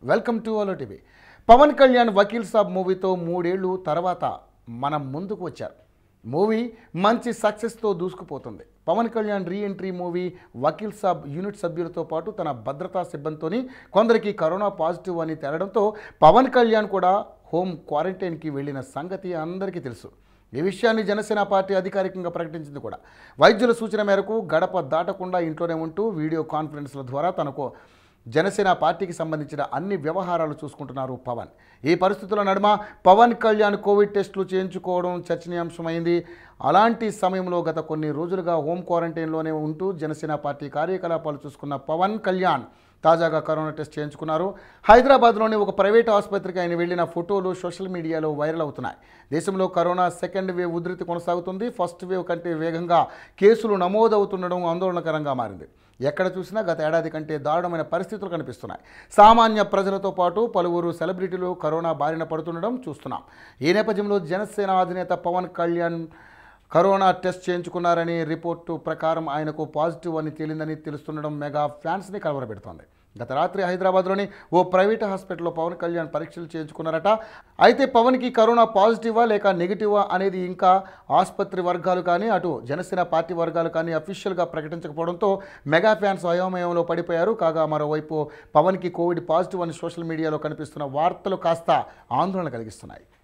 welcome to అలో TV Pawan Kalyan Vakeel Saab మూవీతో మూడేళ్లు తర్వాత మనం ముందుకు వచ్చారు మూవీ మంచి సక్సెస్తో దూసుకుపోతుంది Pawan Kalyan re entry movie Vakeel Saab unit సభ్యులతో పాటు తన భద్రతా సిబ్బందితోని కొందరికి కరోనా పాజిటివ్ అని తేలడంతో పవన్ కళ్యాణ్ కూడా హోమ్ క్వారంటైన్కి వెళ్ళిన సంగతి అందరికీ తెలుసు ఈ విషయాన్ని జనసేన పార్టీ అధికారికంగా ప్రకటించింది కూడా వైద్యుల సూచన మేరకు గడప దాటకుండా ఇంట్లోనే ఉంటూ వీడియో కాన్ఫరెన్స్ల ద్వారా తనకు జనసేన పార్టీకి సంబంధించిన అన్ని వ్యవహారాలు చూసుకుంటున్నారు పవన్ ఈ పరిస్థితుల నడుమ పవన్ కళ్యాణ్ కోవిడ్ టెస్టులు చేయించుకోవడం చర్చనీయాంశమైంది అలాంటి సమయంలో గత కొన్ని రోజులుగా హోమ్ క్వారంటైన్లోనే ఉంటూ జనసేన పార్టీ కార్యకలాపాలు చూసుకున్న పవన్ కళ్యాణ్ తాజాగా కరోనా టెస్ట్ చేయించుకున్నారు హైదరాబాద్లోని ఒక ప్రైవేట్ ఆసుపత్రికి ఆయన వెళ్ళిన ఫోటోలు సోషల్ మీడియాలో వైరల్ అవుతున్నాయి దేశంలో కరోనా సెకండ్ వేవ్ ఉధృతి కొనసాగుతుంది ఫస్ట్ వేవ్ కంటే వేగంగా కేసులు నమోదవుతుండడం ఆందోళనకరంగా మారింది ఎక్కడ చూసినా గత ఏడాది కంటే దారుణమైన పరిస్థితులు కనిపిస్తున్నాయి సామాన్య ప్రజలతో పాటు పలువురు సెలబ్రిటీలు కరోనా బారిన పడుతుండడం చూస్తున్నాం ఈ నేపథ్యంలో జనసేన అధినేత పవన్ కళ్యాణ్ కరోనా టెస్ట్ చేయించుకున్నారని రిపోర్టు ప్రకారం ఆయనకు పాజిటివ్ అని తేలిందని తెలుస్తుండడం మెగా ఫ్యాన్స్ని కలవరపెడుతోంది గత రాత్రి హైదరాబాద్లోని ఓ ప్రైవేట్ హాస్పిటల్లో పవన్ కళ్యాణ్ పరీక్షలు చేయించుకున్నారట అయితే పవన్కి కరోనా పాజిటివా లేక నెగిటివా అనేది ఇంకా ఆసుపత్రి వర్గాలు కానీ అటు జనసేన పార్టీ వర్గాలు కానీ అఫీషియల్గా ప్రకటించకపోవడంతో మెగా ఫ్యాన్స్ అయోమయంలో పడిపోయారు కాగా మరోవైపు పవన్కి కోవిడ్ పాజిటివ్ అని సోషల్ మీడియాలో కనిపిస్తున్న వార్తలు కాస్త ఆందోళన కలిగిస్తున్నాయి